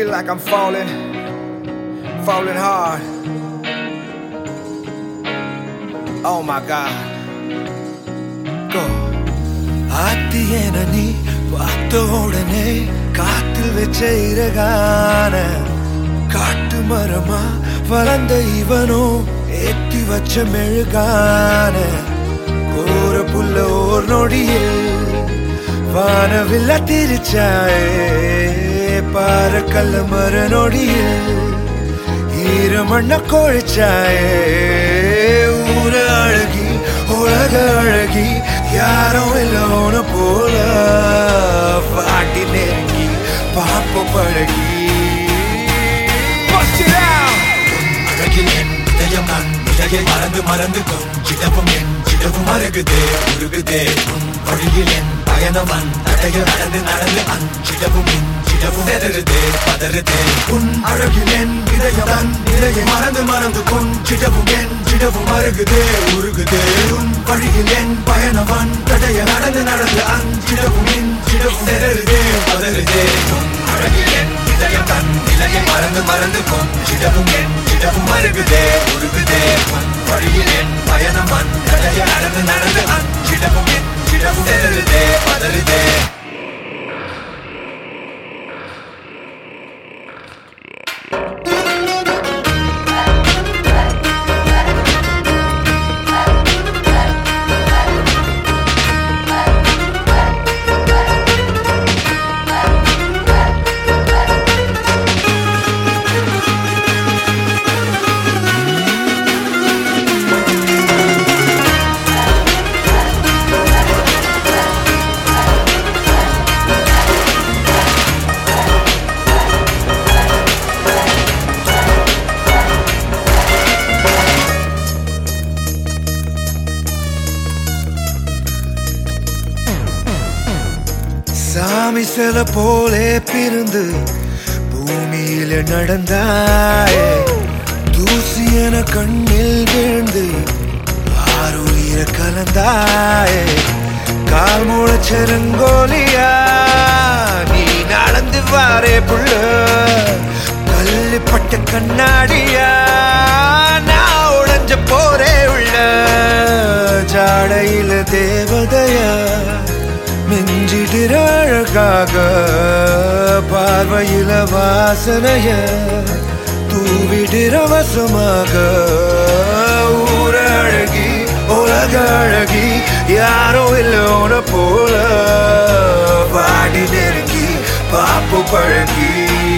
feel like I'm falling, falling hard. Oh my God. Go. ஆத்தியன நீ பார்த்த உடனே காத்தில் வச்ச இறகான காட்டு மரமா வளர்ந்த இவனோ ஏத்தி வச்ச மெழுகான கோர புல்ல ஓர் நொடியில் வானவில்ல திரிச்சாயே பாறக்கல்ல மர நொடியில் ஈரமண்ண கொழிச்சாயே ஊர அழகி உலக அழகி யாரும் இல்லோன போல பாட்டி நெருங்கி பாப்ப பழகி Bust it out! அழகில் என் இதயம் நான் இதையை மறந்து மறந்து கொஞ்சிடவும் என் சிடவும் அருகுதே உருகுதே உன் வழியில் என் பயணவன் தடைய நடந்து நடந்து அஞ்சிடவும் இஞ்சிடவும் செதறுதே பதறுதே உன் அழகில் என் இதயம் தன் இதையை மறந்து மறந்து கொஞ்சிடவும் என் சிடவும் அருகுதே உருகுதே உன் வழியில் என் பயணவன் தடைய நடந்து நடந்து அஞ்சிடவும் இஞ்சிடவும் செதறுதே பதறுதே உன் அழகில் என் இதயம் தன் நிலையை மறந்து மறந்து கொஞ்சிடவும் என் சிடவும் அருகுதே உருகுதே உன் வழியில் என் பயணம் அந்தடைய நடந்து நடந்து அஞ்சிடவும் என் சிடவும் செதறுதே பதறுதே சாமி சில போலே பிறந்து பூமியில நடந்தாயே தூசி என கண்ணில் விழுந்து ஆறுயிர கலந்தாயே கால் முளைச்செருங்கோலியா நீ நடந்து வாரே புள்ள கல்லுப்பட்ட கண்ணாடியா நான் உடைஞ்ச போரே உள்ள ஜாடையில தேவதையா மிஞ்சிடிற அழகாக பார்வையில வாசனைய தூவிடிற வசமாக ஊர அழகி உலக அழகி யாரோ இல்லோன போல பாடி நெருங்கி பாப்பு பழகி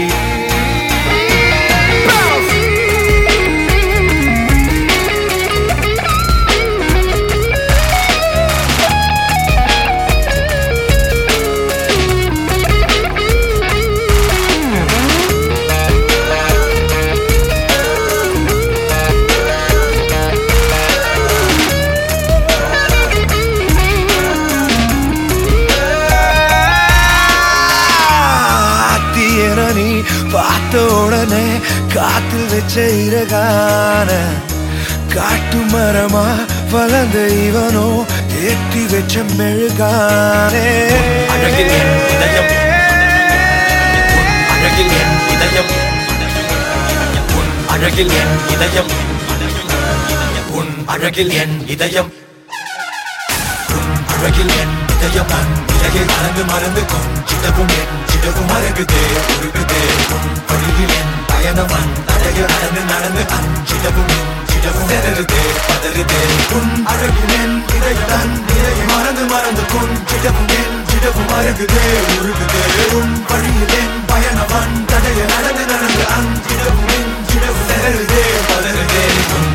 ஆத்தியன நீ பார்த்த உடனே காத்தில் வச்ச இறகான காட்டு மரமா வளர்ந்த இவனோ ஏற்றி வச்ச மெழுகானே அழகில் என் இதயம் உன் அழகில் என் இதயம் உன் அழகில் என் இதயம் உன் அழகில் என் இதயம் உன் அழகில் என் இதயம் நான் இலகை மறந்து மறந்து கொஞ்சிடவும் என் சிடவும் அருகுதே உருகுதே உன் வழியில் என் பயணம் தடைய நடந்து நடந்து அஞ்சிடவும் இஞ்சிடவும் செதறுதே பதறுதே உன் அழகில் என் இதயம் தன் இலையை மறந்து மறந்து கொஞ்சிடவும் என் சிடவும் அருகுதே உருகுதே உன் வழியில் என் பயணம் தடைய நடந்து நடந்து அஞ்சிடவும் இஞ்சிடவும் செதறுதே பதறுதே உன்